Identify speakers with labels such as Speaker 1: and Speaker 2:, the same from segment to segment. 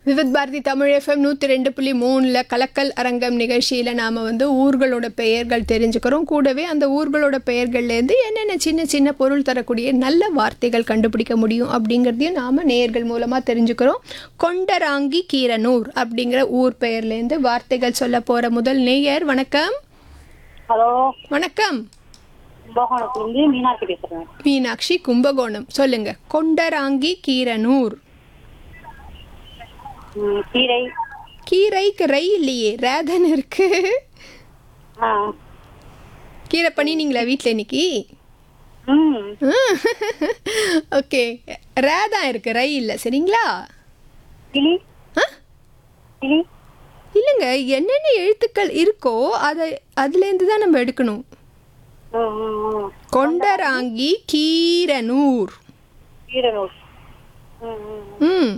Speaker 1: Vividh Bharathi Tamil FM நூற்றி ரெண்டு புள்ளி மூணில் கலக்கல் அரங்கம் நிகழ்ச்சியில் நாம் வந்து ஊர்களோட பெயர்கள் தெரிஞ்சுக்கிறோம் கூடவே அந்த ஊர்களோட பெயர்கள்லேருந்து என்னென்ன சின்ன சின்ன பொருள் தரக்கூடிய நல்ல வார்த்தைகள் கண்டுபிடிக்க முடியும் அப்படிங்கிறதையும் நாம் நேயர்கள் மூலமாக தெரிஞ்சுக்கிறோம் கொண்டராங்கி கீரனூர் அப்படிங்கிற ஊர் பெயர்லேருந்து வார்த்தைகள் சொல்ல போகிற முதல் நேயர் வணக்கம்
Speaker 2: ஹலோ
Speaker 1: வணக்கம்
Speaker 2: கும்பகோணத்துலேருந்து மீனாட்சி பேசுகிறேன்
Speaker 1: மீனாட்சி கும்பகோணம் சொல்லுங்க கொண்டராங்கி கீரனூர்
Speaker 2: ம், கீரை
Speaker 1: கீரைக்கு ரை இல்லையே ரேதன் இருக்கு
Speaker 2: ஆ
Speaker 1: கீரை பண்ணினீங்களா வீட்டில் இன்னைக்கு
Speaker 2: ம்
Speaker 1: ஓகே ரே தான் இருக்கு ரை இல்லை சரிங்களா
Speaker 2: கிளி
Speaker 1: ஆ
Speaker 2: கிளி
Speaker 1: இல்லைங்க என்னென்ன எழுத்துக்கள் இருக்கோ அதை அதுலேருந்து தான் நம்ம எடுக்கணும்
Speaker 2: ம், ம், ம்.
Speaker 1: கொண்டராங்கி கீரனூர்
Speaker 2: கீரை நூல் ம், ம்.
Speaker 1: ம்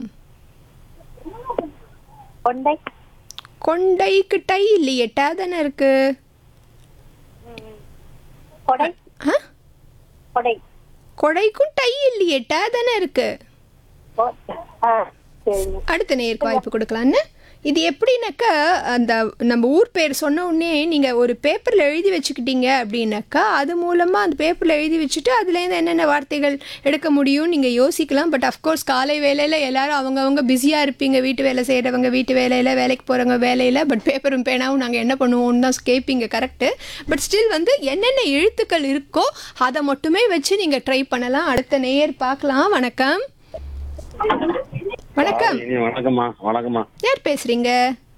Speaker 2: கொண்டை
Speaker 1: கொண்டைக்கு டை இல்லையே டே தானே இருக்கு
Speaker 2: கொடை
Speaker 1: ஆ
Speaker 2: கொடை
Speaker 1: கொடைக்கும் டை இல்லையே டே தானே இருக்கு
Speaker 2: கொ- ஆ சரிங்க
Speaker 1: அடுத்த நேருக்கு வாய்ப்பு கொடுக்கலான்னு இது எப்படின்னாக்கா அந்த நம்ம ஊர் பேர் சொன்ன உடனே நீங்கள் ஒரு பேப்பரில் எழுதி வச்சுக்கிட்டீங்க அப்படின்னாக்கா அது மூலமாக அந்த பேப்பரில் எழுதி வச்சுட்டு அதுலேருந்து என்னென்ன வார்த்தைகள் எடுக்க முடியும் நீங்கள் யோசிக்கலாம் பட் அஃப்கோர்ஸ் காலை வேலையில் எல்லாரும் அவங்கவங்க பிஸியாக இருப்பீங்க வீட்டு வேலை செய்கிறவங்க வீட்டு வேலையில் வேலைக்கு போகிறவங்க வேலையில் பட் பேப்பரும் பேனாவும் நாங்கள் என்ன பண்ணுவோம்னு தான் கேட்பீங்க கரெக்டு பட் ஸ்டில் வந்து என்னென்ன எழுத்துக்கள் இருக்கோ அதை மட்டுமே வச்சு நீங்கள் ட்ரை பண்ணலாம் அடுத்த நேயர் பார்க்கலாம் வணக்கம் வணக்கம்
Speaker 3: இனி வணக்கம்மா வணக்கம்மா
Speaker 1: யார் பேசுறீங்க